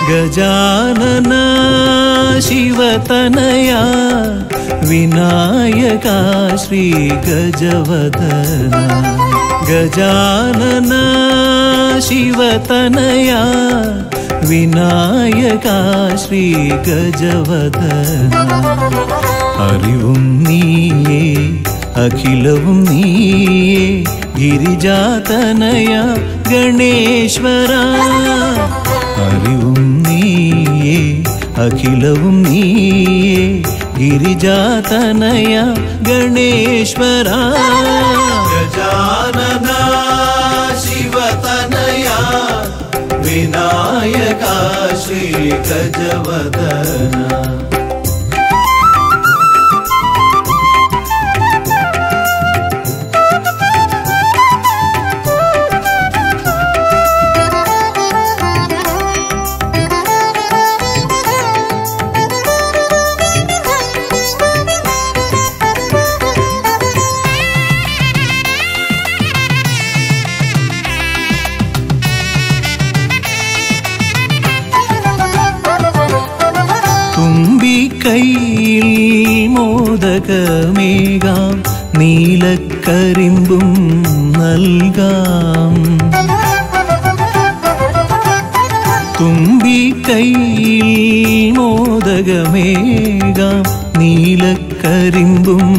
ഗജാനന ശിവതനയ വിനായക ശ്രീ ഗജവദന ഗജാനന ശിവതനയ വിനായക ശ്രീ ഗജവദന അറിവും നീയേ അഖിലവും നീയേ ഗിരിജാതനയ ഗണേശ്വര അറിവും നീയേ അഖിലവും നീയേ ഗിരിജാതനയ ഗണേശ്വര ഗജാനന ശിവതനയ വിനായക ശ്രീ ഗജവദന തുമ്പിക്കൈയിൽ മോദകമേകാം നീലക്കരിമ്പും നൽകാം തുമ്പിക്കൈയിൽ മോദകമേകാം നീലക്കരിമ്പും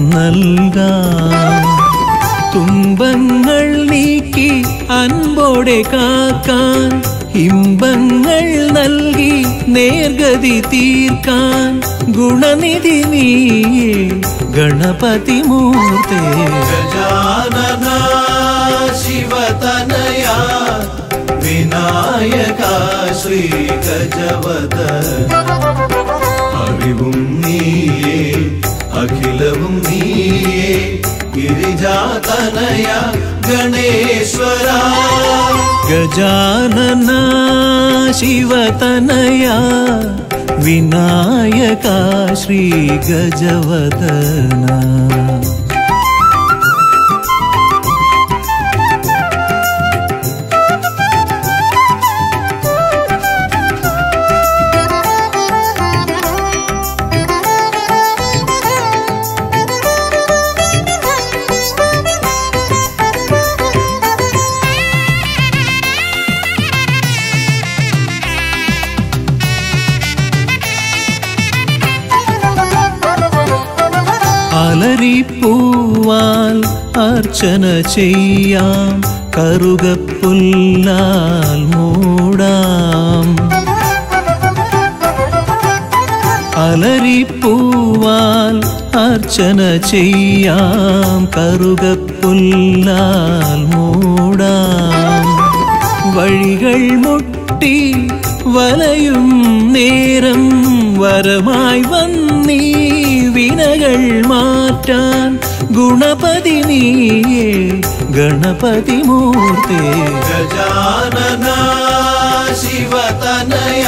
നൽകാം തുമ്പങ്ങൾ നീക്കി അൻപോടെ കാക്കാൻ ഇമ്പങ്ങൾ നൽകി നേർഗതി തീർക്കാൻ ഗുണനിധി നീയേ ഗണപതി മൂർത്തേ ഗജാനന ശിവതനയ വിനായക ശ്രീ ഗജവദന അറിവും നീയേ അഖിലവും നീയേ ഗിരിജാതനയ ഗണേശ്വര ഗജാനന ശിവതനയ വിനായക ശ്രീ ഗജവദന അലരിപ്പൂവാൽ അർച്ചന ചെയ്യാം കറുകപ്പുല്ലാൽ മൂടാം അലരിപ്പൂവാൽ അർച്ചന ചെയ്യാം കറുകപ്പുല്ലാൽ മൂടാം വഴികൾ മുട്ടി വലയും നേരം വരമായി വന്നീ വിനകൾ മാറ്റാൻ ഗുണപതി നീയേ ഗണപതി മൂർത്തേ ഗജാനന ശിവതനയ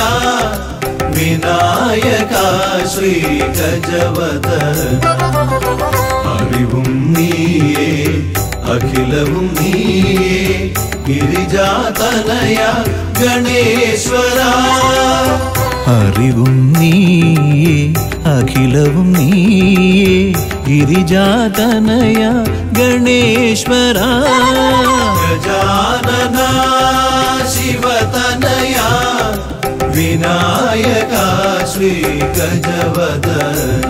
വിനായക ശ്രീ ഗജവദന അറിവും നീയേ അഖിലവും നീയേ ഗിരിജാതനയ ഗണേശ്വര അറിവും നീയേ അഖിലവും നീയേ ഗിരിജാതനയ ഗണേശ്വര ഗജാനന ശിവതനയ വിനായക ശ്രീ ഗജവദന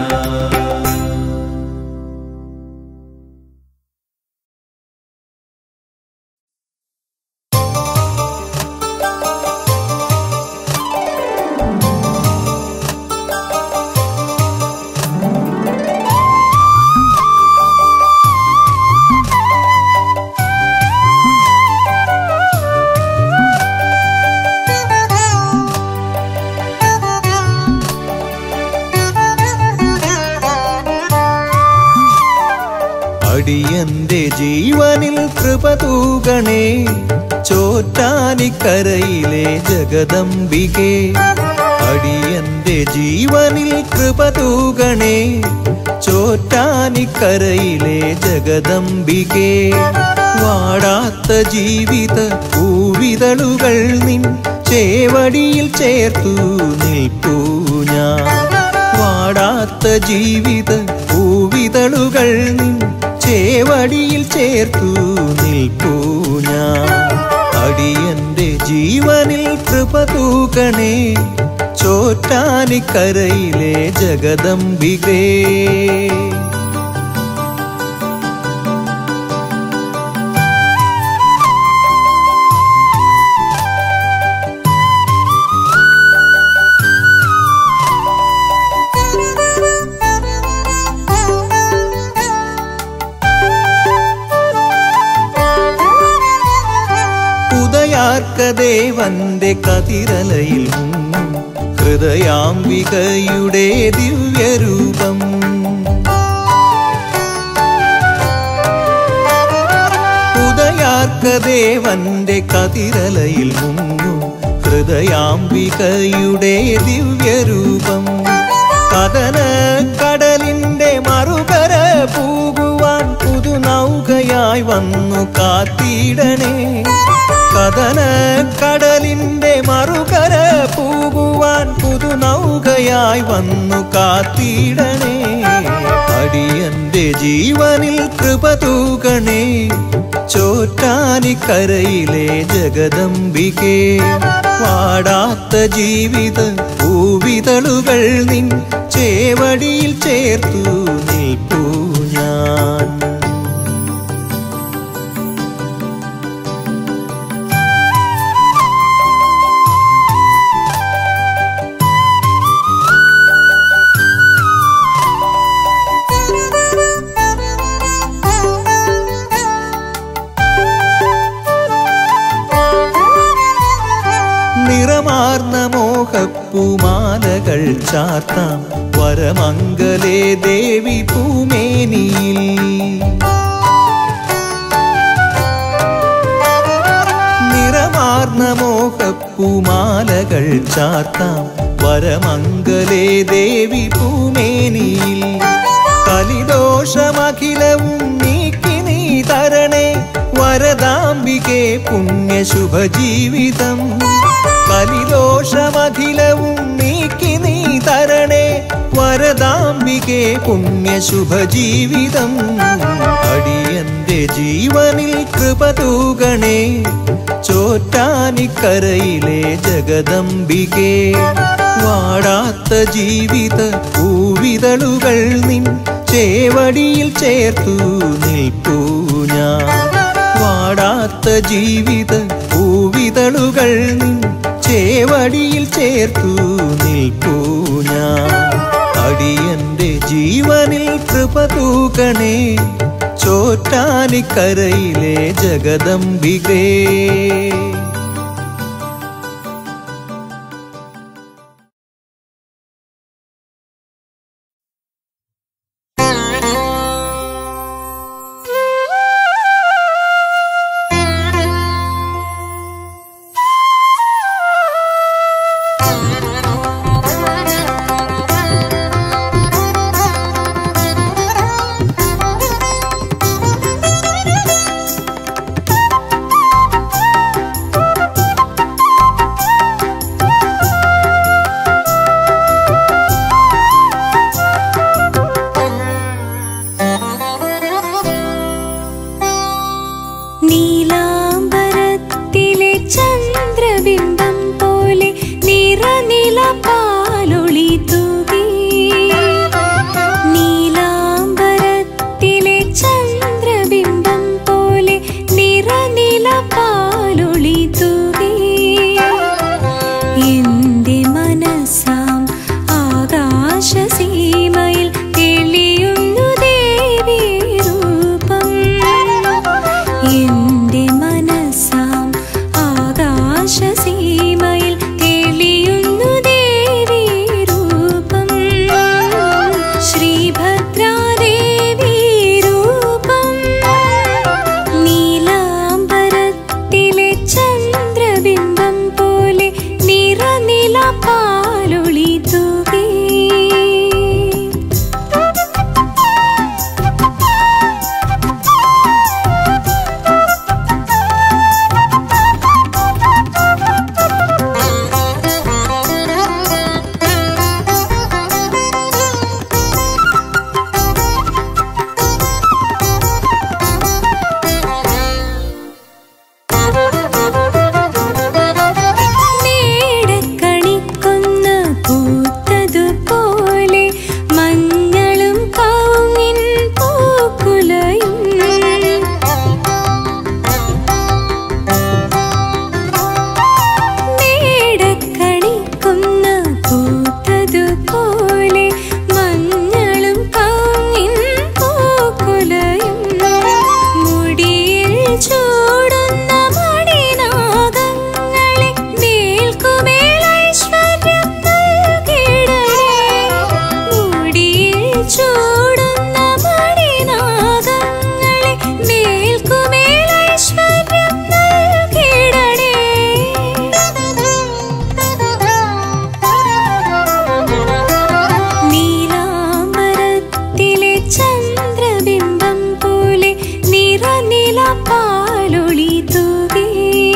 അടിയന്റെ ജീവനിൽ കൃപ തൂകണേ ചോറ്റാനിക്കരയിലെ ജഗദംബികേ അടിയന്റെ ജീവനിൽ കൃപ തൂകണേ ചോറ്റാനിക്കരയിലെ ജഗദംബികേ വാടാത്ത ജീവിത പൂവിതളുകൾ നിൻ ചേവടിയിൽ ചേർത്തു നിൽപ്പൂ ഞാൻ വാടാത്ത ജീവിത പൂവിതളുകൾ നിൻ ചേവടിയിൽ ചേർത്തു നിൽപ്പൂ ഞാൻ അടിയന്റെ ജീവനിൽ കൃപ തൂകണേ ചോറ്റാനിക്കരയിലെ ജഗദംബികേ ഉദയാർക്കദേവന്റെ കതിരലയിൽ മുങ്ങും ഹൃദയാംബികയുടെ ദിവ്യരൂപം ഉദയാർക്കദേവന്റെ കതിരലയിൽ മുങ്ങും ഹൃദയാംബികയുടെ ദിവ്യരൂപം കഥന കടലിന്റെ മറുകര പൂകുവാൻ പുതുനൗകയായി വന്നു കാത്തിടണേ കഥന കടലിന്റെ മറുകര പൂകുവാൻ പുതുനൗകയായി വന്നു കാത്തിടണേ അടിയന്റെ ജീവനിൽ കൃപ തൂകണേ ചോറ്റാനിക്കരയിലെ ജഗദംബികേ വാടാത്ത ജീവിത പൂവിതളുകൾ നിൻ ചേവടിയിൽ ചേർത്തു നിൽപ്പൂ ഞാൻ നിറമാർന്ന മോഹപ്പൂമാലകൾ ചാർത്താം വരമംഗലേ ദേവി പൂമേനിയിൽ നിറമാർന്ന മോഹപ്പൂമാലകൾ ചാർത്താം വരമംഗലേ ദേവി പൂമേനിയിൽ കലിദോഷമഖിലവും നീക്കി നീ തരണേ വരദാംബികെ പുണ്യശുഭജീവിതം കലിദോഷമഖിലവും നീക്കി നീ തരണേ വരദാംബികെ പുണ്യശുഭജീവിതം അടിയന്റെ ജീവനിൽ കൃപ തൂകണേ ചോറ്റാനിക്കരയിലെ ജഗദംബികേ വാടാത്ത ജീവിത പൂവിതളുകൾ നിൻ ചേവടിയിൽ ചേർത്തു നിൽപ്പൂ ഞാൻ വാടാത്ത ജീവിത പൂവിതളുകൾ നിൻ ചേവടിയിൽ ചേർത്തു നിൽപ്പൂ ഞാൻ അടിയന്റെ ജീവനിൽ കൃപ തൂകണേ ചോറ്റാനിക്കരയിലെ ജഗദംബികേ നീലാംബരത്തിലെ ചന്ദ്രബിംബം പോലെ നിറനില പാലൊളി തൂകി നീലാംബരത്തിലെ ചന്ദ്രബിംബം പോലെ നിറനില പാലൊളി തൂകി എന്റെ മനസ്സാം ആകാശസീമയിൽ തെളിയുന്നു ദേവി രൂപം എന്റെ മനസ്സാം ആകാശസീമയിൽ തെളിയുന്നു ദേവി രൂപം ശ്രീഭദ്രാദേവി രൂപം നീലാംബരത്തിലെ ചന്ദ്രബിംബം പോലെ നിറനില പാലൊളി തൂകി ചൂടുന്ന മണിനാഗങ്ങളെ മേൽക്കുമേൽ ഐശ്വര്യം നൽകിടണേ മുടിയിൽ ചൂടുന്ന മണിനാഗങ്ങളെ മേൽക്കുമേൽ ഐശ്വര്യം നൽകിടണേ നീലാംബരത്തിലെ ചന്ദ്രബിംബം പോലെ നിറനില പാലൊളി തൂകി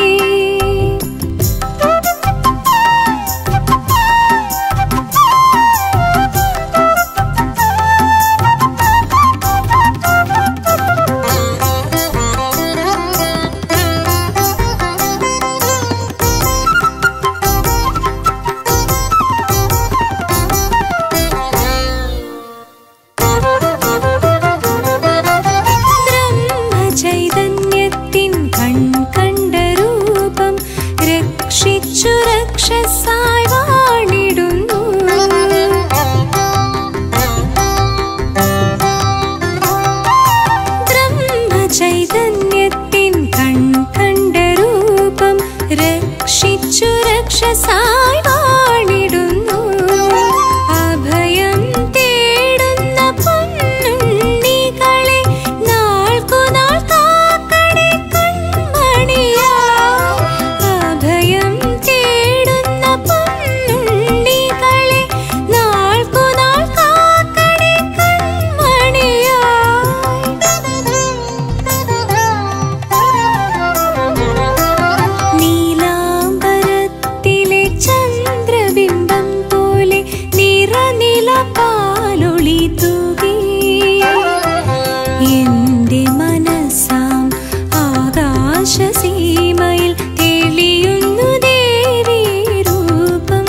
ബ്രഹ്മചൈതന്യത്തിൻ കൺകണ്ട രൂപം രക്ഷിച്ചു രക്ഷസായി വാണിടുന്നു ബ്രഹ്മചൈതന്യത്തിൻ കൺകണ്ട രൂപം രക്ഷിച്ചു രക്ഷസായി വാണിടുന്നു അഭയം തേടുന്ന പൊന്നുണ്ണികളെ നാൾക്കുനാൾ കാക്കണേ കൺമണിയാ അഭയം തേടുന്ന പൊന്നുണ്ണികളെ നാൾക്കുനാൾ കാക്കണേ കൺമണിയായി നീലാംബരത്തിലെ ചന്ദ്രബിംബം പോലെ നിറനില പാലൊളി തൂകി എന്റെ മനസ്സാം ആകാശസീമയിൽ തെളിയുന്നു ദേവി രൂപം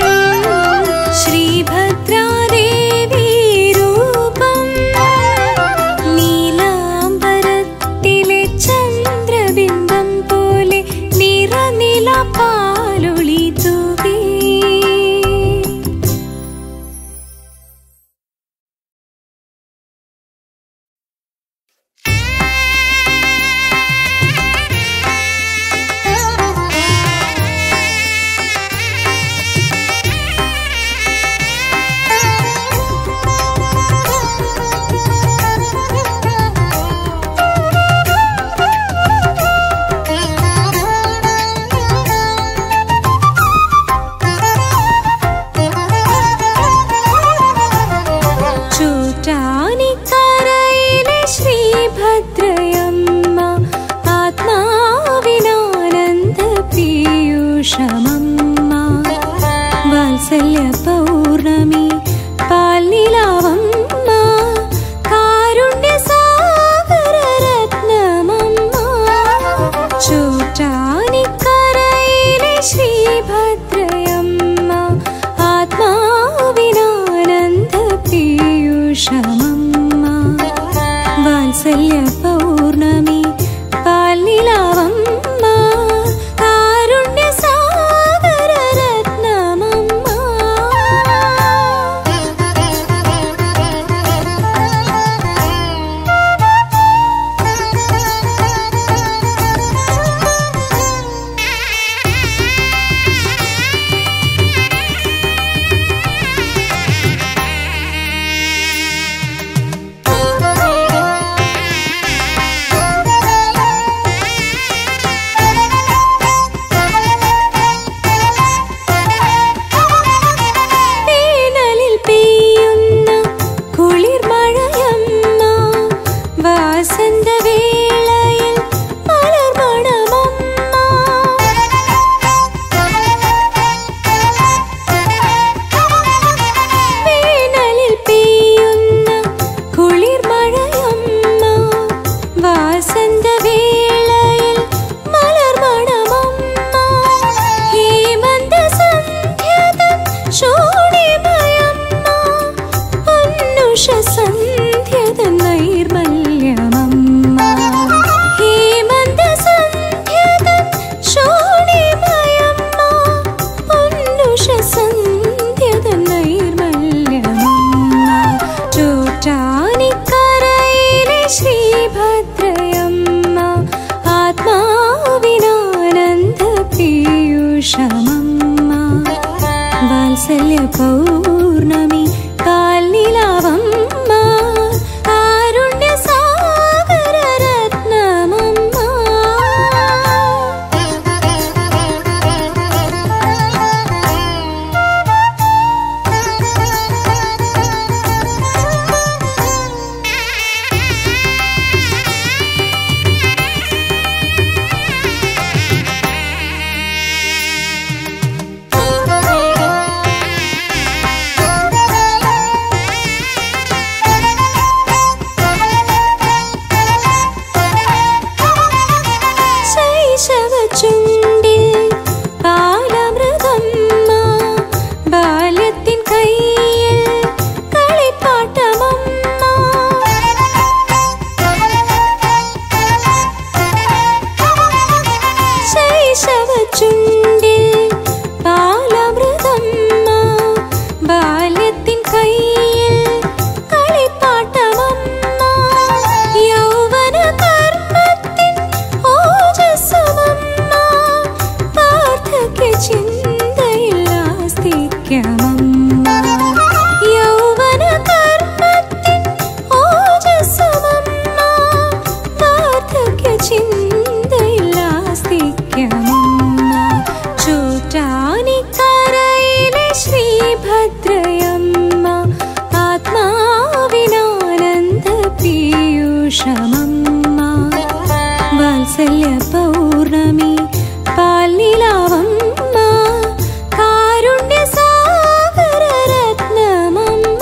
ശ്രീഭദ്രാദേവി രൂപം നീലാംബരത്തിലെ ചന്ദ്രബിംബം പോലെ നിറനില പാലൊളി തൂകി പൗർണമി കാൽനിലാവമ്മ കാരുണ്യ സാഗര രത്നമമ്മ ശൈശവ ചുണ്ടിൽ പാലമൃതമ്മ ബാല്യത്തിൻ കയ്യിൽ കളിപ്പാട്ടമമ്മ ശൈശവ ചുണ്ടിൽ പാലമൃതമ്മ ബാല്യത്തിൻ കയ്യിൽ കളിപ്പാട്ടമമ്മ യൗവന കർമ്മത്തിൻ ഓജസ്സുമമ്മ വാർദ്ധക്യ ചിന്തയിൽ ആസ്തിക്യമമ്മ യൗവന കർമ്മത്തിൻ ഓജസ്സുമമ്മ വാർദ്ധക്യ ചിന്തയിൽ ആസ്തിക്യമമ്മ ചോറ്റാനിക്കരയിലെ ശ്രീഭദ്രയമ്മ ആത്മാവിനാനന്ദ പീയൂഷമമ്മ വാത്സല്യ പൗർണമി പാൽനിലാവമ്മ കാരുണ്യ സാഗര രത്നമമ്മ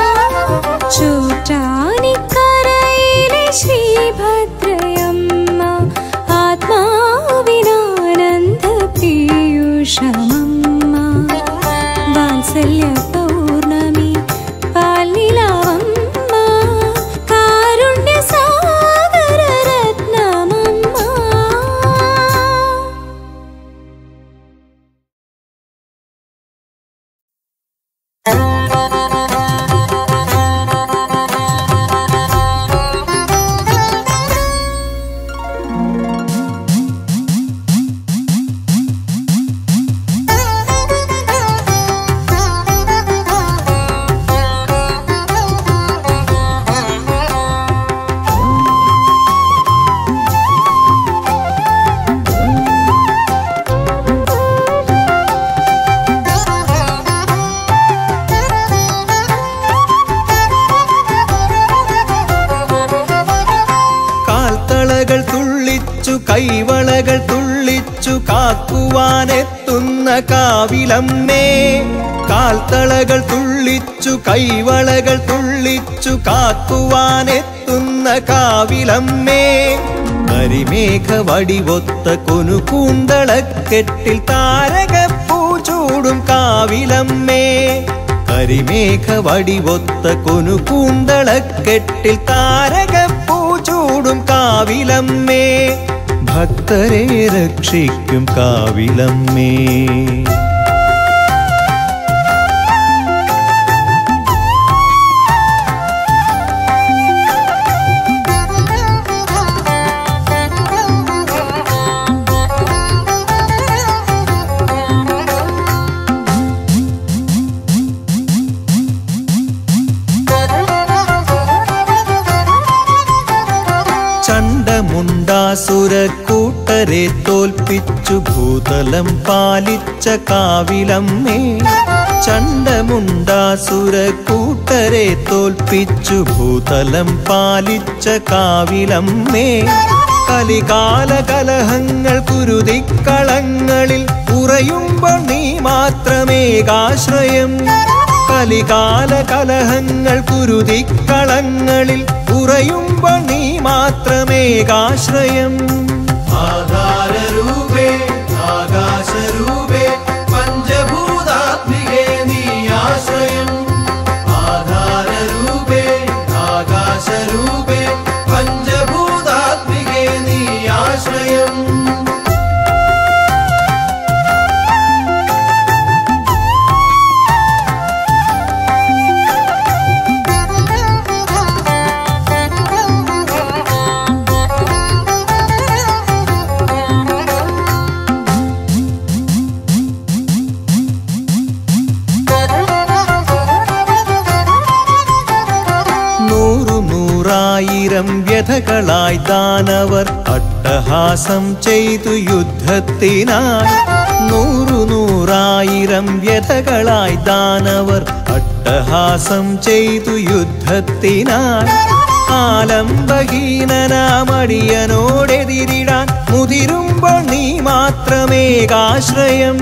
ചോറ്റാനിക്കരയിലെ ശ്രീഭദ്രയമ്മ ആത്മാവിനാനന്ദ പീയൂഷമമ്മ വാത്സല്യ പൗർണമി പാൽനിലാവമ്മ കാരുണ്യ സാഗര രത്നമമ്മ കാൽത്തളകൾ തുള്ളിച്ചു കൈവളകൾ തുള്ളിച്ചു കാക്കുവാനെത്തുന്ന കാവിലമ്മേ കാൽത്തളകൾ തുള്ളിച്ചു കൈവളകൾ തുള്ളിച്ചു കാക്കുവാനെത്തുന്ന കാവിലമ്മേ കരിമേഘ വടിവൊത്ത കൊനുകൂന്തളക്കെട്ടിൽ താരകപ്പൂ ചൂടും കാവിലമ്മേ കരിമേഘ വടിവൊത്ത കൊനുകൂന്തളക്കെട്ടിൽ താരകപ്പൂ ചൂടും കാവിലമ്മേ ഭക്തരെ രക്ഷിക്കും കാവിലമ്മേ ചണ്ടമുണ്ടാസുര കൂട്ടരെ തോൽപ്പിച്ചു ഭൂതലം പാലിച്ച കാവിലമ്മേ ചണ്ടമുണ്ടാസുര കൂട്ടരെ തോൽപ്പിച്ചു ഭൂതലം പാലിച്ച കാവിലമ്മേ കലികാല കലഹങ്ങൾ കുരുതിക്കളങ്ങളിൽ ഉറയുമ്പോൾ നീ മാത്രമേകാശ്രയം കലികാല കലഹങ്ങൾ കുരുതിക്കളങ്ങളിൽ ഉറയുമ്പോൾ നീ മാത്രമേകാശ്രയം ആധാരരൂപേ ആകാശരൂപേ പഞ്ചഭൂതാത്മികേ നീ ആശ്രയം ആധാരരൂപേ ആകാശരൂപേ പഞ്ചഭൂതാത്മികേ നീ ആശ്രയം Thank you. വ്യഥകളായി ദാനവർ അട്ടഹാസം ചെയ്തു യുദ്ധത്തിനായി നൂറു നൂറായിരം വ്യഥകളായി ദാനവർ അട്ടഹാസം ചെയ്തു യുദ്ധത്തിനായി ആലംബഹീനനാമടിയനോടെതിരിടാൻ മുതിരുമ്പോൾ നീ മാത്രമേകാശ്രയം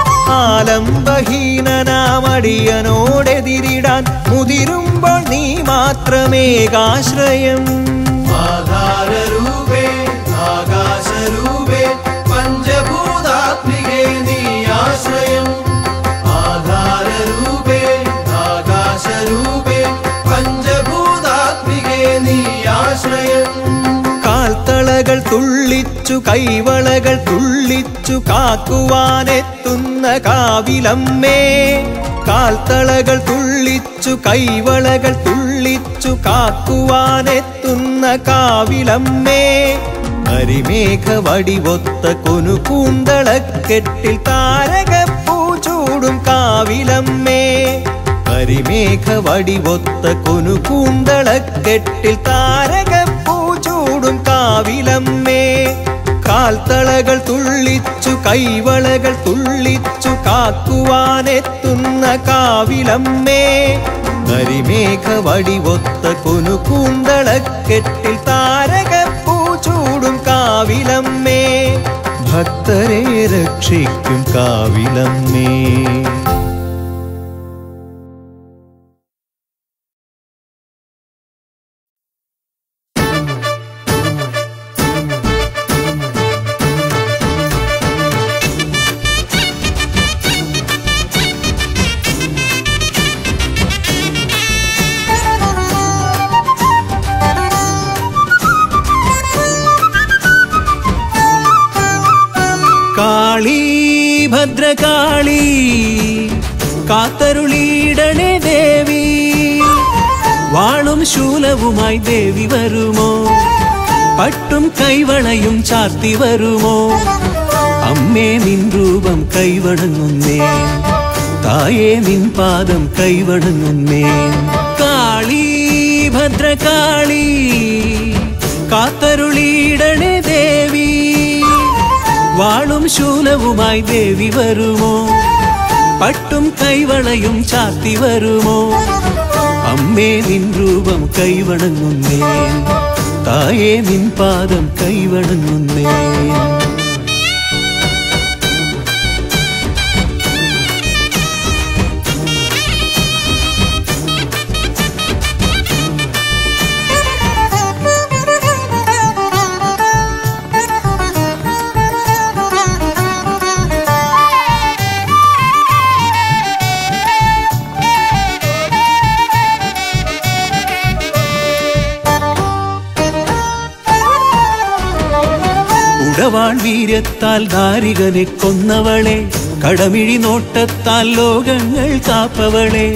ആലംബഹീനനാമടിയനോടെതിരിടാൻ മുതിരുമ്പോൾ നീ മാത്രമേകാശ്രയം ആധാരരൂപേ ആകാശരൂപേ പഞ്ചഭൂതാത്മികേ നീ ആശ്രയം ആധാരരൂപേ ആകാശരൂപേ പഞ്ചഭൂതാത്മികേ നീ ആശ്രയം കാൽത്തളകൾ തുള്ളിച്ചു കൈവളകൾ തുള്ളിച്ചു കാക്കുവാനെത്തുന്ന കാവിലമ്മേ കാൽത്തളകൾ തുള്ളിച്ചു കൈവളകൾ തുള്ളിച്ചു കാക്കുവാനെത്തുന്ന കാവിലമ്മേ കരിമേഘ വടിവൊത്ത കൊനുകൂന്തളക്കെട്ടിൽ താരകപ്പൂ ചൂടും കാവിലമ്മേ കരിമേഘ വടിവൊത്ത കൊനുകൂന്തളക്കെട്ടിൽ താരകപ്പൂ ചൂടും കാവിലമ്മേ കാൽത്തളകൾ തുള്ളിച്ചു കൈവളകൾ തുള്ളിച്ചു കാക്കുവാനെത്തുന്ന കാവിലമ്മേ കരിമേഘ വടിവൊത്ത കൊനുകൂന്തളക്കെട്ടിൽ താരകപ്പൂ ചൂടും കാവിലമ്മേ ഭക്തരെ രക്ഷിക്കും കാവിലമ്മേ കാളി ഭദ്രകാളി കാത്തരുളിയിടണേ ദേവി വാളും ശൂലവുമായി ദേവി വരുമോ പട്ടും കൈവളയും ചാർത്തി വരുമോ അമ്മേ നിൻ രൂപം കൈവണങ്ങുന്നേ തായേ നിൻ പാദം കൈവണങ്ങുന്നേ കാളി ഭദ്രകാളി കാത്തരുളിയിടണേ ദേവി വാളും ശൂലവുമായി ദേവി വരുമോ പട്ടും കൈവളയും ചാത്തി വരുമോ അമ്മേ നിൻ രൂപം കൈവണങ്ങുന്നേ തായേ നിൻ പാദം കൈവണങ്ങുന്നേ ഉടവാൾ വീര്യത്താൽ ദാരികനെ കൊന്നവളെ കടമിഴി നോട്ടത്താൽ ലോകങ്ങൾ കാപ്പവളെ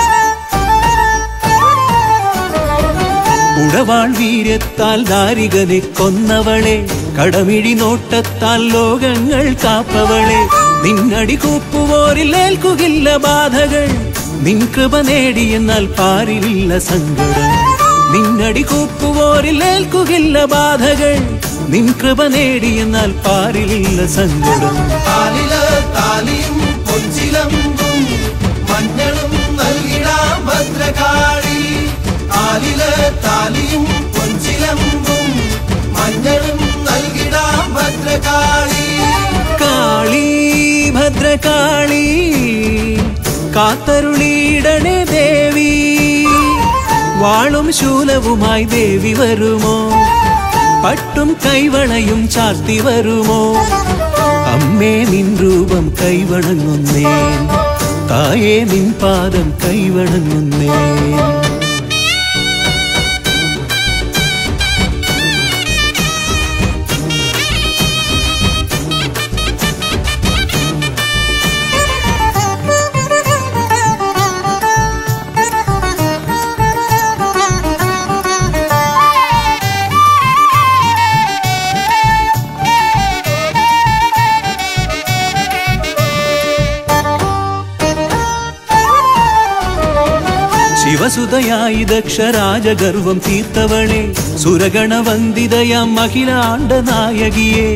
ഉടവാൾ വീര്യത്താൽ ദാരികനെ കൊന്നവളെ കടമിഴി നോട്ടത്താൽ ലോകങ്ങൾ കാപ്പവളെ നിന്നടി കൂപ്പുവോരിൽ ഏൽക്കുകില്ല ബാധകൾ നിൻ കൃപ നേടിയെന്നാൽ പാരിലില്ല സങ്കടം നിന്നടി കൂപ്പുവോരിൽ ഏൽക്കുകില്ല ബാധകൾ നിൻ കൃപ നേടിയെന്നാൽ പാരിലില്ല സങ്കടം താലില് താലിയും പൊഞ്ചിലമ്പും മഞ്ഞളും നൽകിടാം ഭദ്രകാളി താലില് താലിയും പൊഞ്ചിലമ്പും മഞ്ഞളും നൽകിടാം ഭദ്രകാളി കാളി ഭദ്രകാളി കാത്തരുളിയിടണേ ദേവി വാളും ശൂലവുമായി ദേവി വരുമോ പട്ടും കൈവളയും ചാർത്തി വരുമോ അമ്മേ നിൻ രൂപം കൈവണങ്ങുന്നേ തായേ നിൻ പാദം കൈവണങ്ങുന്നേ ശിവസുതയായി ദക്ഷരാജഗർവം തീർത്തവളെ സുരഗണവന്ദിതയാം അഖിലാണ്ട നായകിയെ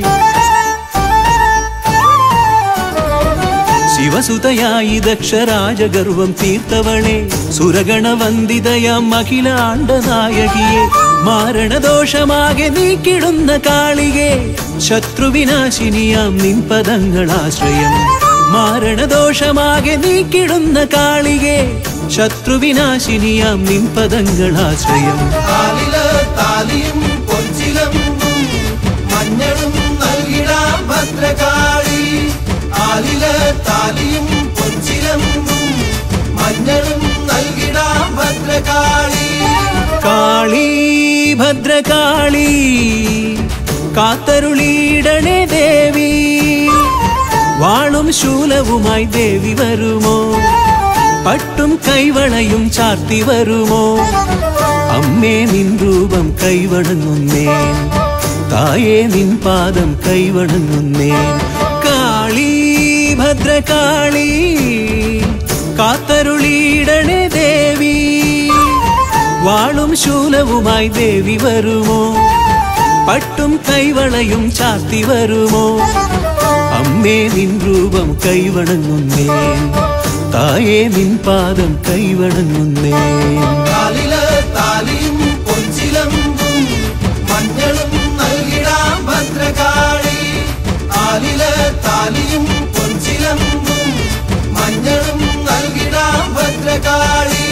ശിവസുതയായി ദക്ഷരാജഗർവം തീർത്തവളെ സുരഗണവന്ദിതയാം അഖിലാണ്ട നായകിയെ മാരണദോഷമാകെ നീക്കിടുന്ന കാളികെ ശത്രുവിനാശിനിയാം നിൻ പദങ്ങളാശ്രയം മാരണദോഷമാകെ നീക്കിടുന്ന കാളികെ ശത്രുവിനാശിനിയാം നിൻ പദങ്ങളാശ്രയം കാലില് താലിയും പൊൻചിലമ്പും മഞ്ഞളും നൽകിടാം ഭദ്രകാളി കാലില് താലിയും പൊൻചിലമ്പും മഞ്ഞളും നൽകിടാം ഭദ്രകാളി കാളി ഭദ്രകാളി കാത്തരുളിയിടണേ ദേവി വാളും ശൂലവുമായി ദേവി വരുമോ പട്ടും കൈവളയും ചാർത്തി വരുമോ അമ്മേ നിൻ രൂപം കൈവണങ്ങുന്നേ തായേ നിൻ പാദം കൈവണങ്ങുന്നേ കാളി ഭദ്രകാളി കാത്തരുളിയിടണേ ദേവി വാളും ശൂലവുമായി ദേവി വരുമോ പട്ടും കൈവളയും ചാർത്തി വരുമോ അമ്മേ നിൻ രൂപം കൈവണങ്ങുന്നേ തായേ നിൻ പാദം കൈവണങ്ങുന്നേ കാലില് താലിയും പൊൻചിലമ്പും മഞ്ഞളും നൽകിടാം ഭദ്രകാളി കാലില് താലിയും പൊൻചിലമ്പും മഞ്ഞളും നൽകിടാം ഭദ്രകാളി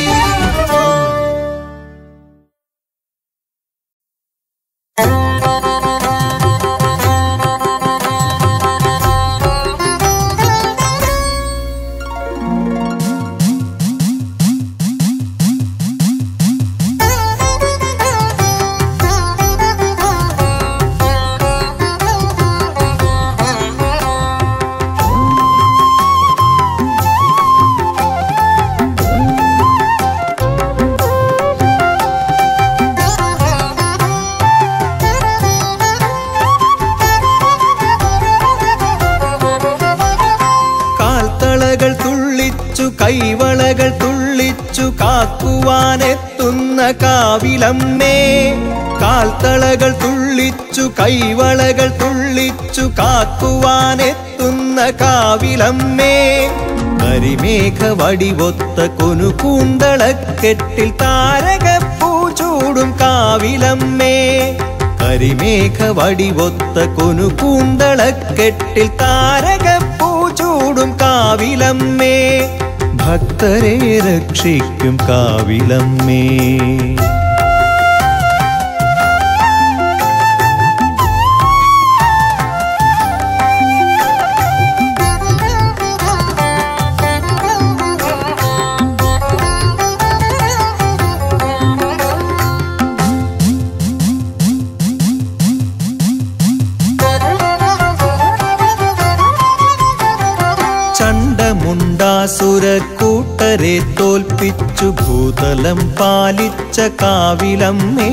കാൽത്തളകൾ തുള്ളിച്ചു കൈവളകൾ തുള്ളിച്ചു കാക്കുവാനെത്തുന്ന കാവിലമ്മേ കാൽത്തളകൾ തുള്ളിച്ചു കൈവളകൾ തുള്ളിച്ചു കാക്കുവാനെത്തുന്ന കാവിലമ്മേ കരിമേഘ വടിവൊത്ത കൊനുകൂന്തളക്കെട്ടിൽ താരകപ്പൂ ചൂടും കാവിലമ്മേ കരിമേഘ വടിവൊത്ത കൊനുകൂന്തളക്കെട്ടിൽ താരകപ്പൂ ചൂടും കാവിലമ്മേ ഭക്തരെ രക്ഷിക്കും കാവിലമ്മേ ചണ്ടമുണ്ടാസുരക്കൂട്ടരെ തോൽപ്പിച്ചു ഭൂതലം പാലിച്ച കാവിലമ്മേ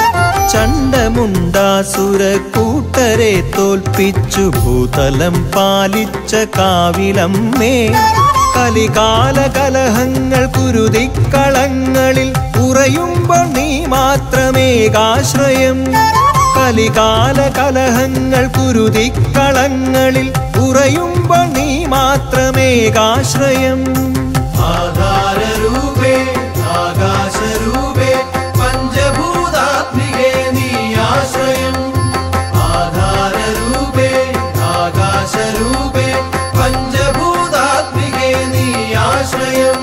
ചണ്ടമുണ്ടാസുരക്കൂട്ടരെ തോൽപ്പിച്ചു ഭൂതലം പാലിച്ച കാവിലമ്മേ കലികാല കലഹങ്ങൾ കുരുതിക്കളങ്ങളിൽ ഉറയുമ്പോൾ നീ മാത്രമേകാശ്രയം കലികാല കലഹങ്ങൾ കുരുതിക്കളങ്ങളിൽ ഉറയുമ്പോൾ നീ മാത്രമേകാശ്രയം ആധാരരൂപേ ആകാശരൂപേ പഞ്ചഭൂതാത്മികേ നീ ആശ്രയം ആധാരരൂപേ ആകാശരൂപേ പഞ്ചഭൂതാത്മികേ നീ ആശ്രയം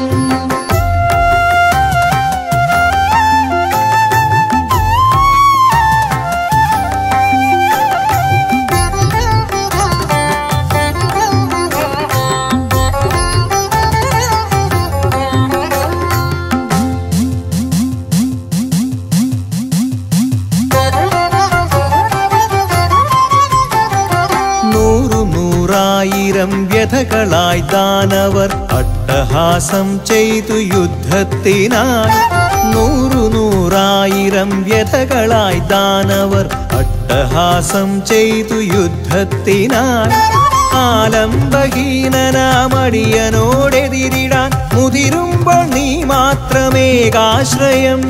നൂറു നൂറായിരം വ്യഥകളായി ദാനവർ അട്ടഹാസം ചെയ്തു യുദ്ധത്തിനായി നൂറു നൂറായിരം വ്യഥകളായി ദാനവർ അട്ടഹാസം ചെയ്തു യുദ്ധത്തിനായി ആലംബഹീനനാമടിയനോടെതിരിടാൻ മുതിരുമ്പോൾ നീ മാത്രമേകാശ്രയം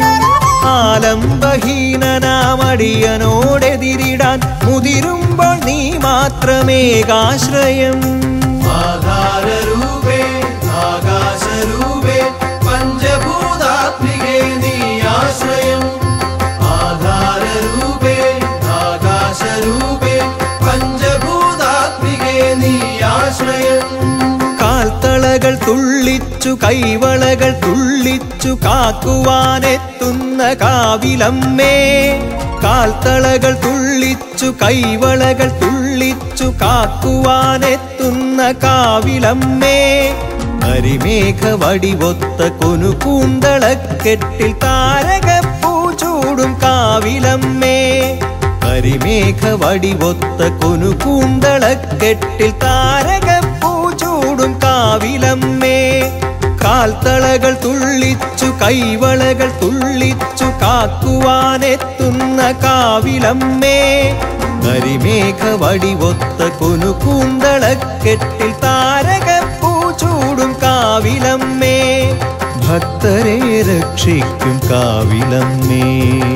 ആലംബഹീനനാമടിയനോടെതിരിടാൻ മുതിരുമ്പോൾ നീ മാത്രമേകാശ്രയം ആധാരരൂപേ ആകാശരൂപേ പഞ്ചഭൂതാത്മികേ നീ ആശ്രയം ആധാരരൂപേ ആകാശരൂപേ പഞ്ചഭൂതാത്മികേ നീ ആശ്രയം കാൽത്തളകൾ തുള്ളിച്ചു കൈവളകൾ തുള്ളിച്ചു കാക്കുവാനെത്തുന്ന കാവിലമ്മേ കാൽത്തളകൾ തുള്ളിച്ചു കൈവളകൾ തുള്ളിച്ചു കാക്കുവാനെത്തുന്ന കാവിലമ്മേ കരിമേഘ വടിവൊത്ത കൊനുകൂന്തളക്കെട്ടിൽ താരകപ്പൂ ചൂടും കാവിലമ്മേ കരിമേഘ വടിവൊത്ത കൊനുകൂന്തളക്കെട്ടിൽ താരകപ്പൂ ചൂടും കാവിലമ്മേ കാൽത്തളകൾ തുള്ളിച്ചു കൈവളകൾ തുള്ളിച്ചു കാക്കുവാനെത്തുന്ന കാവിലമ്മേ കരിമേഘ വടിവൊത്ത കൊനുകൂന്തളക്കെട്ടിൽ താരകപ്പൂ ചൂടും കാവിലമ്മേ ഭക്തരെ രക്ഷിക്കും കാവിലമ്മേ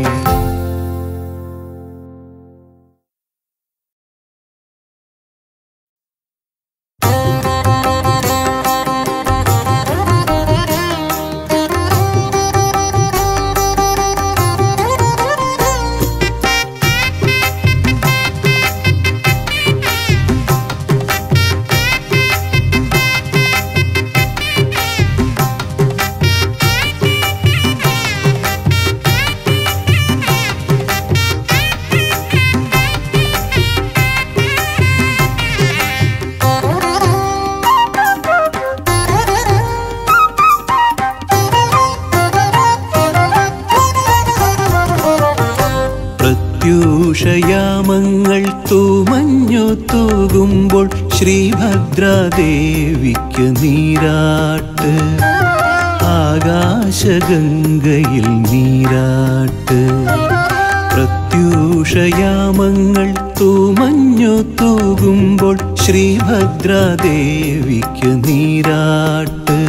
പ്രത്യൂഷയാമങ്ങൾ തൂമഞ്ഞു തൂകുമ്പോൾ ശ്രീഭദ്രാദേവിക്ക് നീരാട്ട് ആകാശഗംഗയിൽ നീരാട്ട് പ്രത്യൂഷയാമങ്ങൾ തൂമഞ്ഞു തൂകുമ്പോൾ ശ്രീഭദ്രാദേവിക്ക് നീരാട്ട്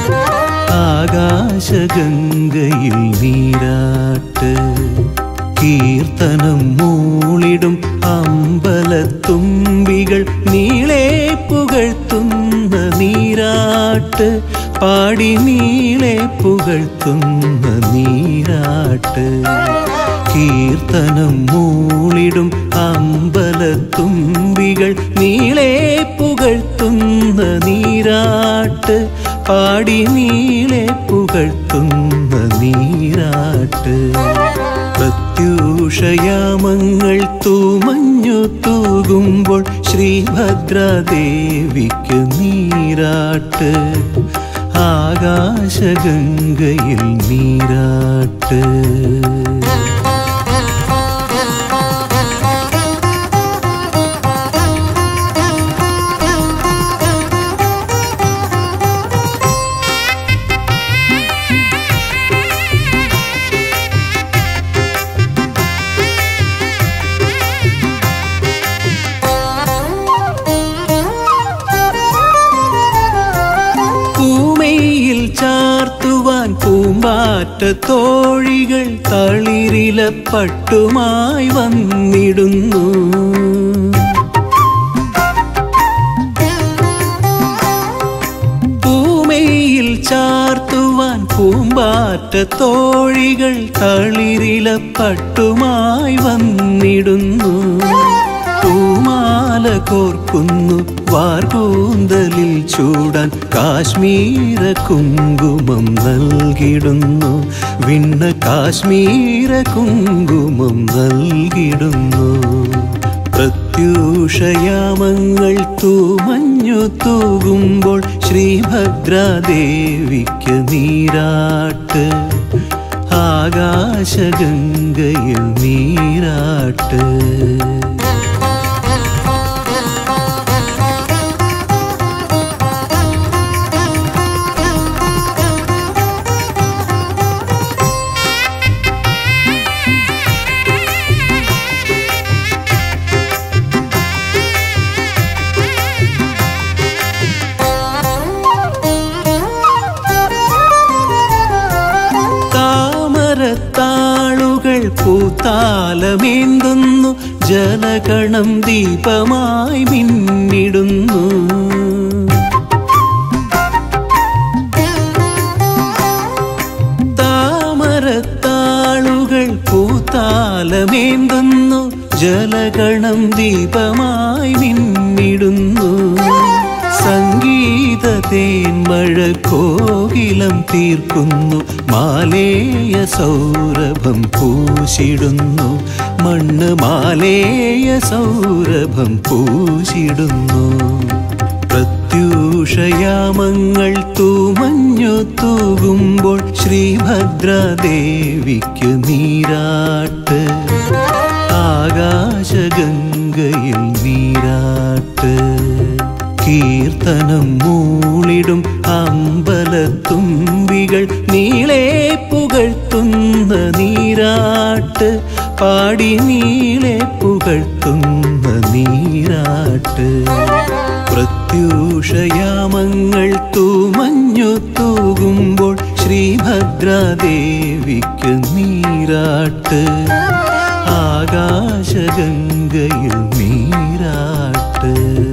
ആകാശഗംഗയിൽ നീരാട്ട് കീർത്തനം മൂളിടും അമ്പലത്തുമ്പികൾ നീളെ പുകഴ്ത്തുന്ന നീരാട്ട് പാടി നീളെ പുകഴ്ത്തുന്ന നീരാട്ട് കീർത്തനം മൂളിടും അമ്പലത്തുമ്പികൾ നീളെ പുകഴ്ത്തുന്ന നീരാട്ട് പാടി നീളെ പുകഴ്ത്തുന്ന നീരാട്ട് പ്രത്യൂഷയാമങ്ങൾ തൂമഞ്ഞു തൂകുമ്പോൾ ശ്രീഭദ്രാദേവിക്ക് നീരാട്ട് ആകാശഗംഗയിൽ നീരാട്ട് പൂമയിൽ ചാർത്തുവാൻ പൂമ്പാറ്റ തോഴികൾ തളിരില പട്ടുമായി വന്നിടുന്നു പൂമയിൽ ചാർത്തുവാൻ പൂമ്പാറ്റ തോഴികൾ തളിരില പട്ടുമായി വന്നിടുന്നു പൂമാല കോർക്കുന്നു വാർകൂന്തലിൽ ചൂടാൻ കാശ്മീര കുങ്കുമം നൽകിടുന്നു വിണ്ണ കാശ്മീര കുങ്കുമം നൽകിടുന്നു പ്രത്യൂഷയാമങ്ങൾ തൂമഞ്ഞു തൂകുമ്പോൾ ശ്രീഭദ്രാദേവിക്ക് നീരാട്ട് ആകാശഗംഗയിൽ നീരാട്ട് പൂത്താലമേന്തുന്നു ജലകണം ദീപമായി മിന്നിടുന്നു താമരത്താളുകൾ പൂത്താലമേന്തുന്നു ജലഗണം ദീപമായി മിന്നിടുന്നു സംഗീത തേന്മഴ കോകിലം തീർക്കുന്നു മാലേയ സൗരഭം പൂശിടുന്നു മണ്ണ് മാലേയ സൗരഭം പൂശിടുന്നു പ്രത്യൂഷയാമങ്ങൾ തൂമഞ്ഞു തൂകുമ്പോൾ ശ്രീഭദ്രാദേവിക്ക് നീരാട്ട് ആകാശഗംഗയിൽ നീരാട്ട് കീർത്തനം മൂളിടും അമ്പലത്തുമ്പികൾ നീളെ പുകഴ്ത്തുന്ന നീരാട്ട് പാടി നീളെ പുകഴ്ത്തുന്ന നീരാട്ട് പ്രത്യൂഷയാമങ്ങൾ തൂമഞ്ഞു തൂകുമ്പോൾ ശ്രീഭദ്രാദേവിക്ക് നീരാട്ട് ആകാശഗംഗയിൽ നീരാട്ട്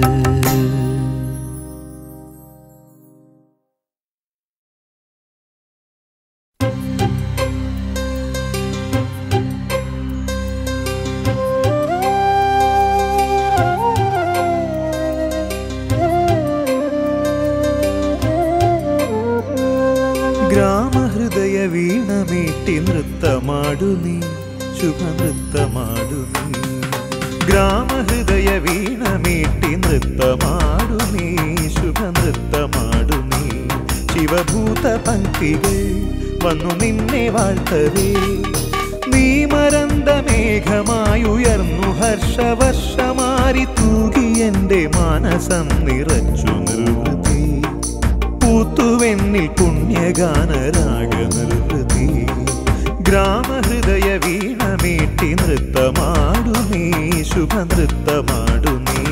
ಗ್ರಾಮಹೃದಯ ವೀಣ ಮೀಟಿ ನೃತ್ತ ಮಾಡು ನೀ ಶುಭ ನೃತ್ತ ಮಾಡು ನೀ ಗ್ರಾಮ ಹೃದಯ ವೀಣ ಮೀಟಿ ನೃತ್ತ ಮಾಡು ನೀ ಶುಭ ನೃತ್ತ ಮಾಡು ನೀ ശിവഭൂത പങ്കികൾ വന്നു നിന്നെ വാഴ്ത്തവേ നീ മരന്ത മേഘമായുയർന്നു ഹർഷവർഷമാരി തൂകി എൻ്റെ മാനസം നിറച്ചു നിർവൃതി പൂത്തുവെന്നിൽ പുണ്യഗാനരാഗ നിർവൃതി ഗ്രാമഹൃദയ വീണമീട്ടി നൃത്തമാടു നീ ശുഭ നൃത്തമാടു നീ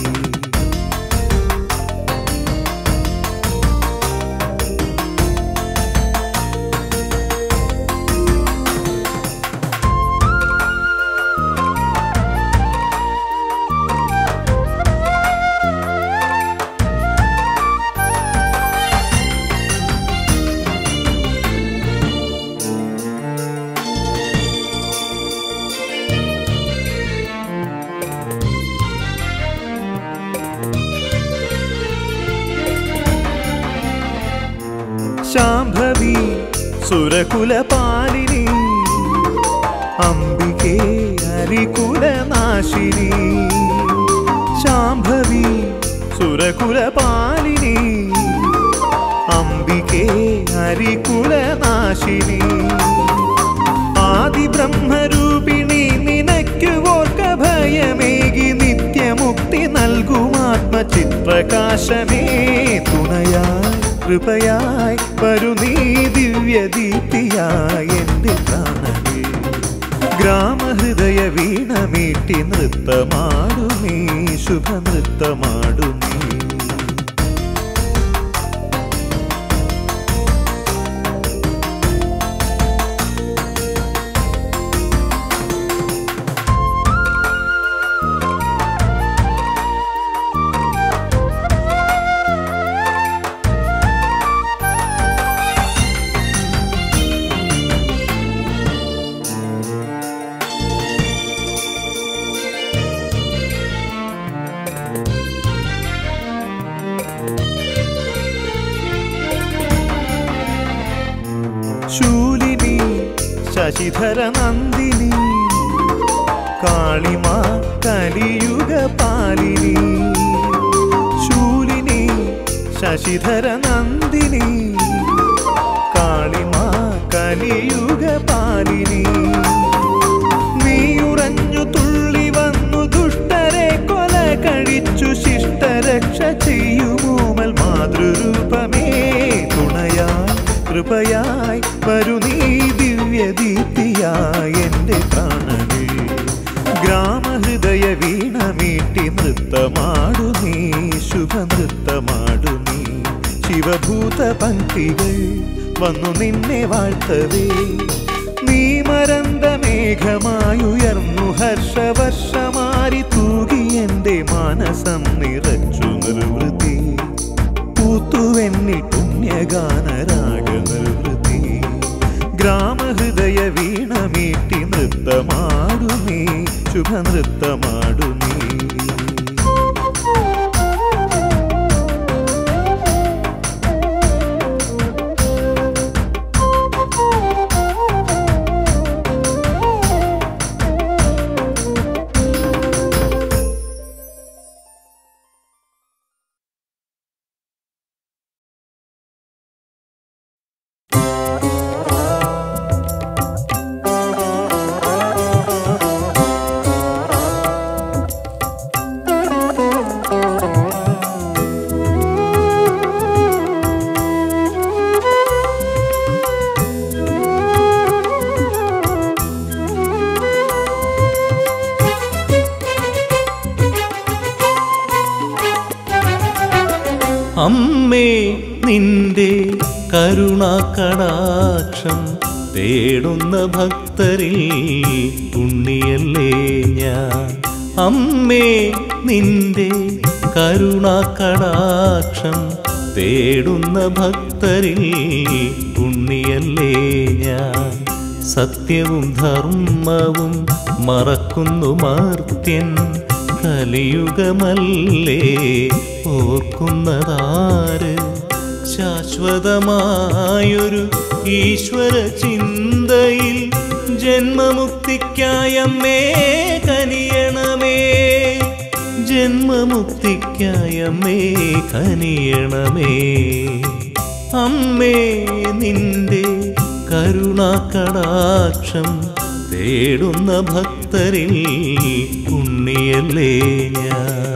ശാംഭവി സുരകുലപാലിനി അംബികേ അരികുലനാശിനി ശാംഭവി സുരകുലപാലിനി അംബികേ അരികുലനാശിനി ആദിബ്രഹ്മരൂപിണി നിനക്കു ഓർക്ക ഭയമേകി നിത്യമുക്തി നൽകുമാത്മചിത്രകാശമേ തുണയായി കൃപയായി വരു നീ ദിവ്യദീപ്തിയായി എൻ്റെ പ്രാണനേ ഗ്രാമഹൃദയ വീണമീട്ടി നൃത്തമാടു നീ ശുഭ നൃത്തമാടു നീ ശൂലിനി ശശിധര നന്ദിനി കാളിമ കലിയുഗ പാലിനി ശൂലിനി ശശിധര നന്ദിനി കാളിമ കലിയുഗ പാലിനി നീയുറഞ്ഞു തുള്ളി വന്നു ദുഷ്ടരെ കൊല കഴിച്ചു ശിഷ്ടരക്ഷ ചെയ്യുമോമൽ മാതൃരൂപമേ തുണയായി കൃപയായി വരു നീ ദിവ്യദീപ്തിയായി എൻ്റെ പ്രാണനേ ഗ്രാമഹൃദയ വീണമീട്ടി നൃത്തമാടു നീ ശുഭ നൃത്തമാടു നീ ശിവഭൂത പങ്കികൾ വന്നു നിന്നെ വാഴ്ത്തവേ നീ മരന്ത മേഘമായുയർന്നു ഹർഷവർഷമാരി തൂകി എൻ്റെ മാനസം നിറച്ചു നിർവൃതി പൂത്തുവെന്നിൽ പുണ്യഗാനരാഗ നിർവൃതി ഗ്രാമഹൃദയ വീണമീട്ടി നൃത്തമാടു നീ ശുഭനൃത്തമാടു നീ അമ്മേ നിന്റെ കരുണാകടാക്ഷം തേടുന്ന ഭക്തരിൽ ഉണ്ണിയല്ലേ ഞാൻ അമ്മേ നിന്റെ കരുണാകടാക്ഷം തേടുന്ന ഭക്തരിൽ ഉണ്ണിയല്ലേ ഞാൻ സത്യവും ധർമ്മവും മറക്കുന്നു മർത്യൻ കലിയുഗമല്ലേ ഓർക്കുന്നതാര് ശാശ്വതമായൊരു ഈശ്വര ചിന്തയിൽ ജന്മമുക്തിക്കായമ്മേ കനിയണമേ ജന്മമുക്തിക്കായമ്മേ കനിയണമേ അമ്മേ നിന്റെ കരുണാകടാക്ഷം തേടുന്ന ഭക്തരിൽ ഉണ്ണിയല്ലേ ഞാൻ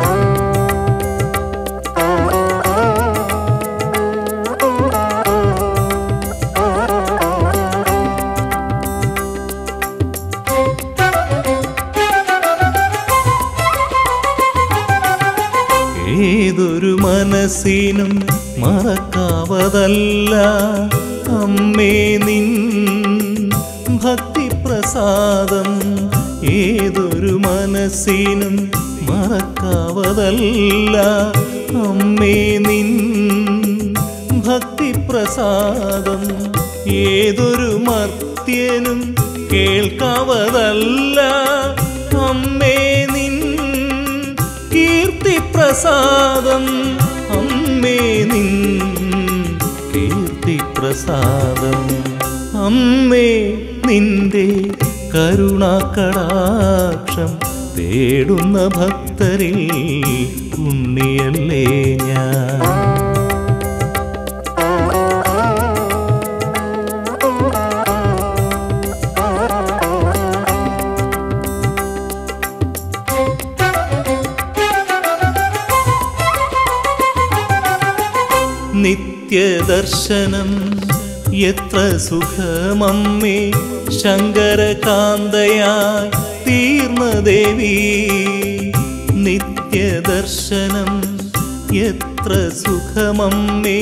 ഏതൊരു മനസ്സിനും മറക്കാവതല്ല അമ്മേ നിൻ ഭക്തിപ്രസാദം ഏതൊരു മനസ്സിനും മറക്കാവതല്ല അമ്മേ നിൻ ഭക്തിപ്രസാദം ഏതൊരു മർത്യനും കേൾക്കാവതല്ല അമ്മേ നിൻ കീർത്തിപ്രസാദം അമ്മേ നിൻ കീർത്തിപ്രസാദം അമ്മേ നിന്റെ കരുണാകടാക്ഷം തേടുന്ന ഭക്തരിൽ ഉണ്ണിയല്ലേ ഞാൻ നിത്യദർശനം എത്ര സുഖമമ്മേ ശങ്കരകാന്തയായി തീർന്ന ദേവി നിത്യദർശനം എത്ര സുഖമമ്മേ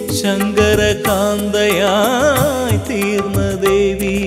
ശങ്കരകാന്തയായി തീർന്ന ദേവി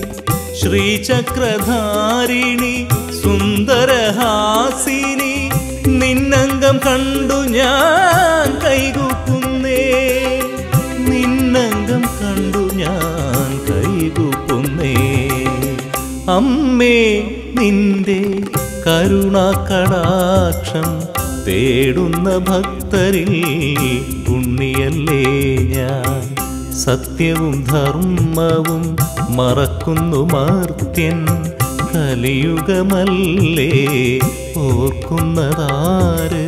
ശ്രീചക്രധാരിണി സുന്ദരഹാസിനി നിന്നംഗം കണ്ടു ഞാൻ കൈകൂപ്പുന്നേ നിന്നംഗം കണ്ടു ഞാൻ കൈകൂപ്പുന്നേ അമ്മേ നിന്റെ കരുണാകടാക്ഷം തേടുന്ന ഭക്തരിൽ ഉണ്ണിയല്ലേ ഞാൻ സത്യവും ധർമ്മവും മറക്കുന്നു മർത്യൻ കലിയുഗമല്ലേ ഓർക്കുന്നതാര്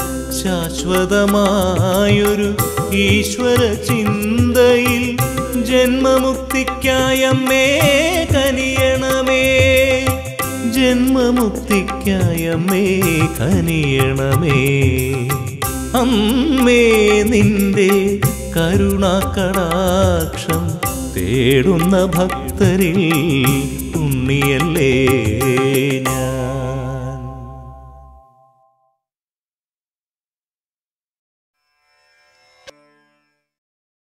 ശാശ്വതമായൊരു ഈശ്വര ചിന്തയിൽ ജന്മമുക്തിക്കായമ്മേ കനിയണമേ ജന്മമുക്തിക്കായമ്മേ കനിയണമേ അമ്മേ നിന്റെ കരുണാകടാക്ഷം തേടുന്ന ഭക്തരിൽ ഉണ്ണിയല്ലേ